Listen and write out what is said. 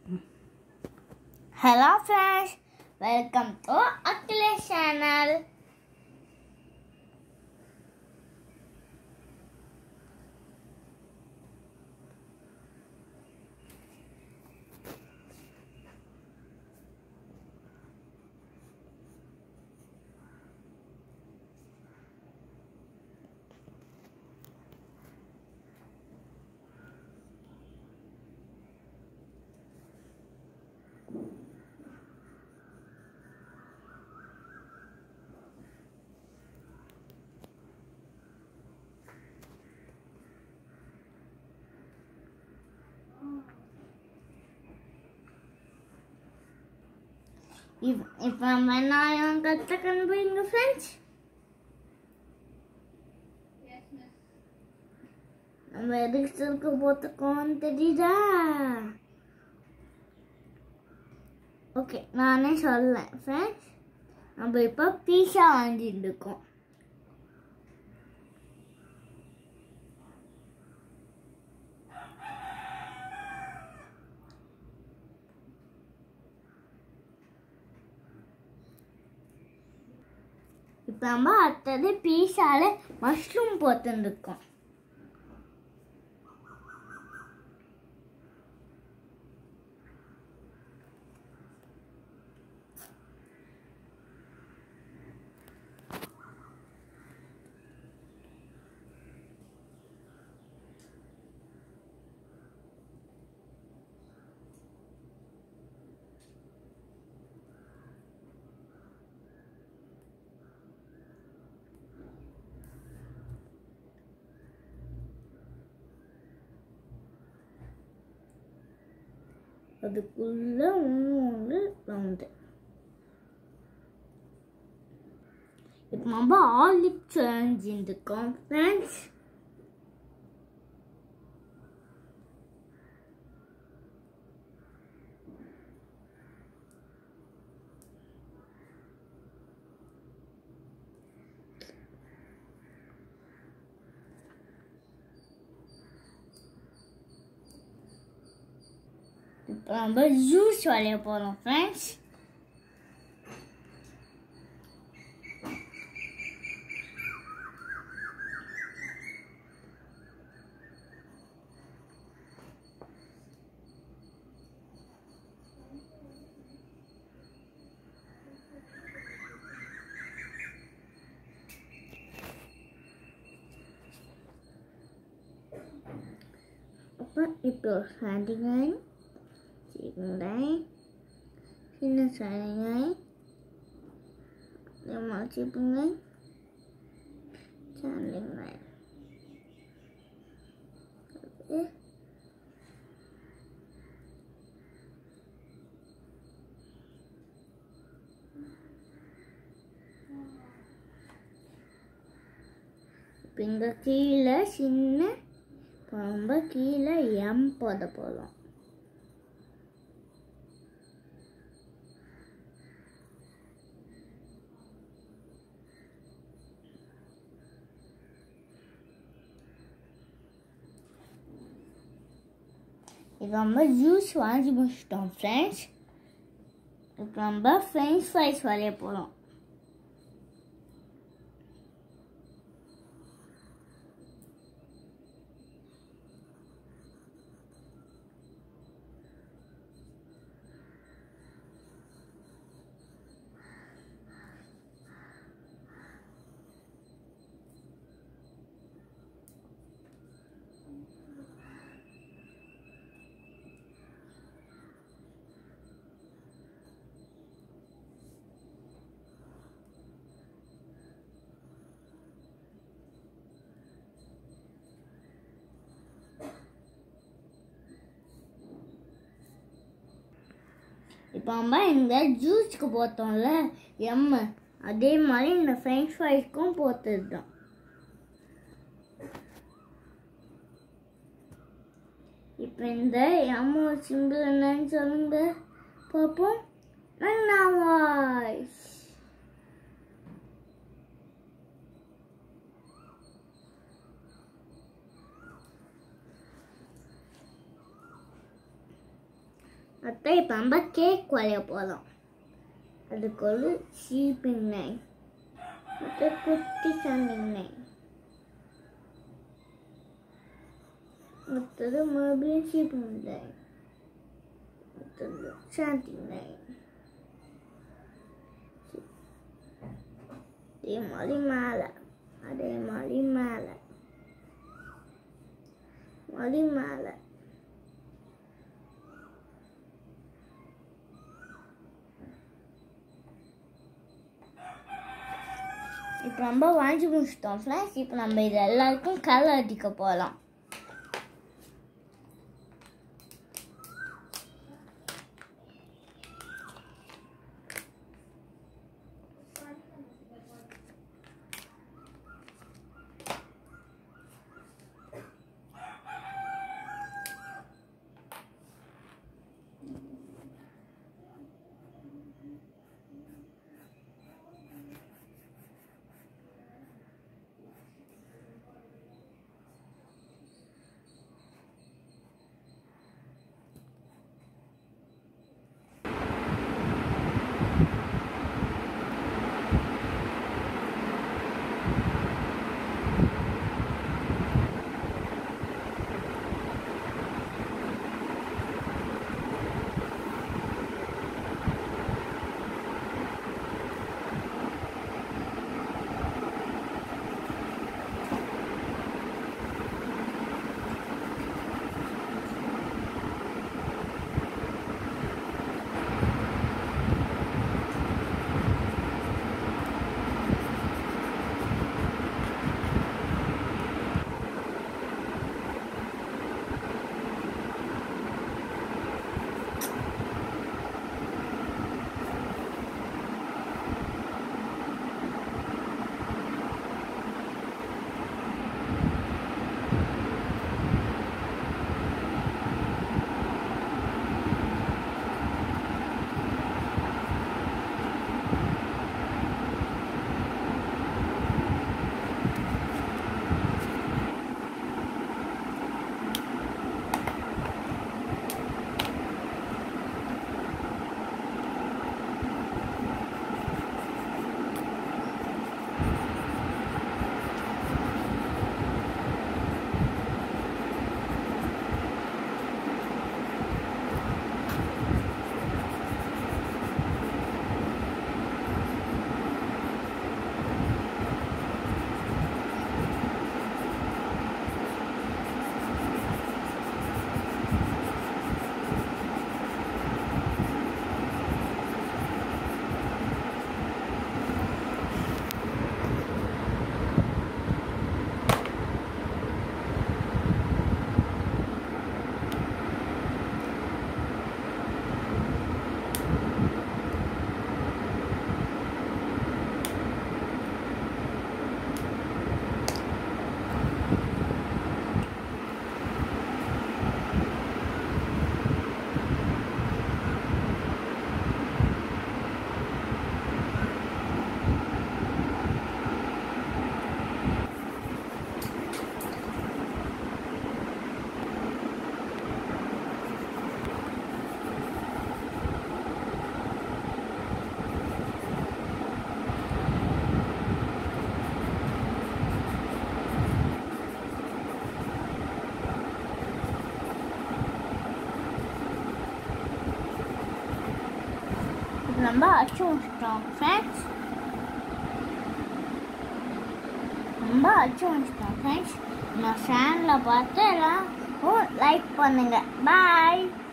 Hello friends welcome to Akhilesh channel இப்போ நம்ம என்ன கற்றுக்கணும் போயிருங்க ஃப்ரெண்ட்ஸ் நம்ம எதுக்கு சிறுக்கு போத்துக்கோன்னு தெரியுதா ஓகே நானே சொல்லேன் ஃப்ரெண்ட்ஸ் நம்ம இப்போ பீஸா வாங்கிட்டு இருக்கோம் இப்போ நம்ம அடுத்தது பீஸால மஷ்ரூம் போட்டுருக்கோம் அதுக்குள்ள ஒன்று ஒன்று ரவுண்டு இப்போ நம்ம ஆலிப் செஞ்சுருக்கோம் ஃப்ரெண்ட்ஸ் இப்போ நம்ம ஜூஸ் வளைய போகிறோம் ஃப்ரெண்ட்ஸ் அப்போ இப்போ standing Chicken Sini sayangnya. Yang mau cipungan. Cantik lain. Eh. இங்கே கீழே சின்ன ரொம்ப கீழே எம் போட போதும் இப்போ நம்ம ஜூஸ் வாங்கி முடிச்சிட்டோம் ஃப்ரெண்ட்ஸ் இப்போ நம்ம ஃப்ரெஞ்ச் ஃப்ரைஸ் வரைய போகிறோம் இப்போ நம்ம இந்த ஜூஸ்க்கு போட்டோம்ல எம் அதே மாதிரி இந்த ஃப்ரெஞ்ச் ஃப்ரைஸ்க்கும் போட்டுருந்தோம் இப்போ இந்த எம் சிம்பிள் என்னன்னு சொல்லுங்க பார்ப்போம் நன்னா வாய்ஸ் அத்தை இப்போ நம்ம கேக் வரைய போகிறோம் அதுக்கு ஒரு ஷீப்பிங் நைன் மற்றும் குட்டி சண்டிங் நைன் மற்றது மறுபடியும் ஷீப்பிங் நைன் மற்றது சாண்டிங் நைன் அதே மாதிரி மேலே அதே மாதிரி மேலே மாதிரி மேலே இப்போ நம்ம வாங்கி முடிச்சிட்டோம் ஃப்ரெண்ட்ஸ் இப்போ நம்ம இது எல்லாருக்கும் கலர் அடிக்க போகலாம் நம்ம அச்சு வச்சிட்டோம் ஃப்ரெண்ட்ஸ் ரொம்ப அச்சு வச்சிட்டோம் ஃப்ரெண்ட்ஸ் நான் சேனலில் பார்த்து எல்லாம் லைக் பண்ணுங்கள் பாய்